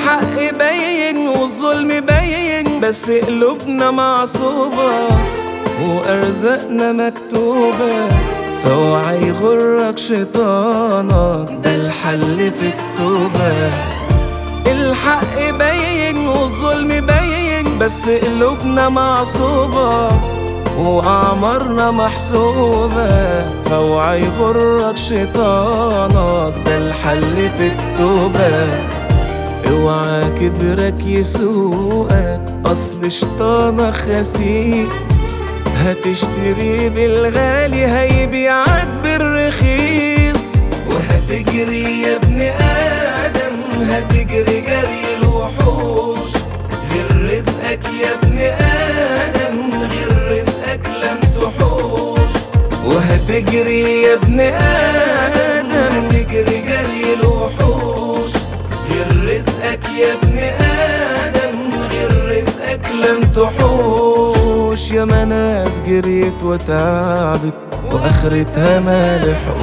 الحق باين والظلم باين بس قلوبنا معصوبة وأرزاقنا مكتوبة فاوعى يغرك شيطانك ده الحل في التوبة الحق باين والظلم باين بس قلوبنا معصوبة وأعمارنا محسوبة فاوعى يغرك شيطانك ده الحل في التوبة اوعى كبرك يسوقك اصل شيطانك خسيس هتشتري بالغالي هيبيعك بالرخيص وهتجري يا ابن ادم هتجري جري الوحوش غير رزقك يا ابن ادم غير رزقك لم تحوش وهتجري يا ابن ادم هتجري جري الوحوش غير رزقك يا ابن آدم غير رزقك لم تحوش يا ما ناس جريت وتعبت وآخرتها ما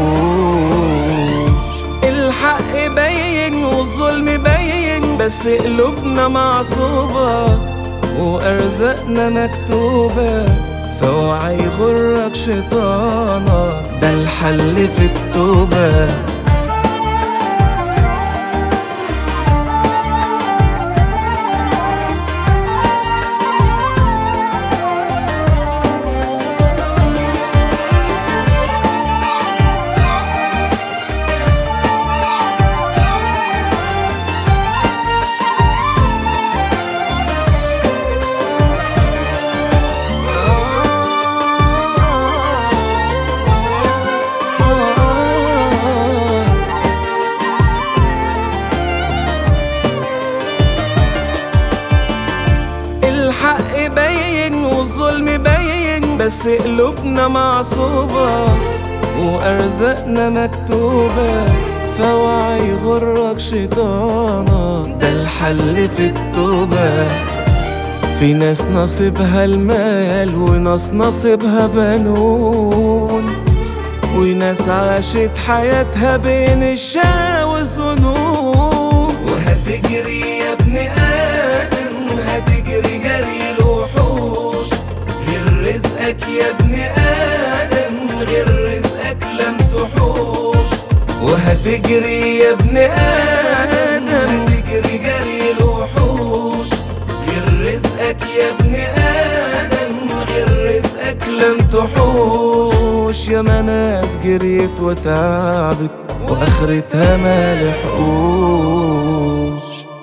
لحقوش الحق باين والظلم باين بس قلوبنا معصوبة وأرزاقنا مكتوبة فاوعى يغرك شيطانك ده الحل في التوبه الحق باين والظلم باين بس قلوبنا معصوبة وأرزاقنا مكتوبة فاوعى يغرك شيطانك ده الحل في التوبة في ناس نصيبها المال وناس نصيبها بنون وناس عاشت حياتها بين الشقا والذنوب وهتجري يا ابن آدم هتجري جري الوحوش غير رزقك يا ابن آدم غير رزقك لم تحوش وهتجري يا ابن آدم هتجري جري الوحوش غير رزقك يا ابن آدم غير رزقك لم تحوش يا ما ناس جريت وتعبت وآخرتها ما لحقوش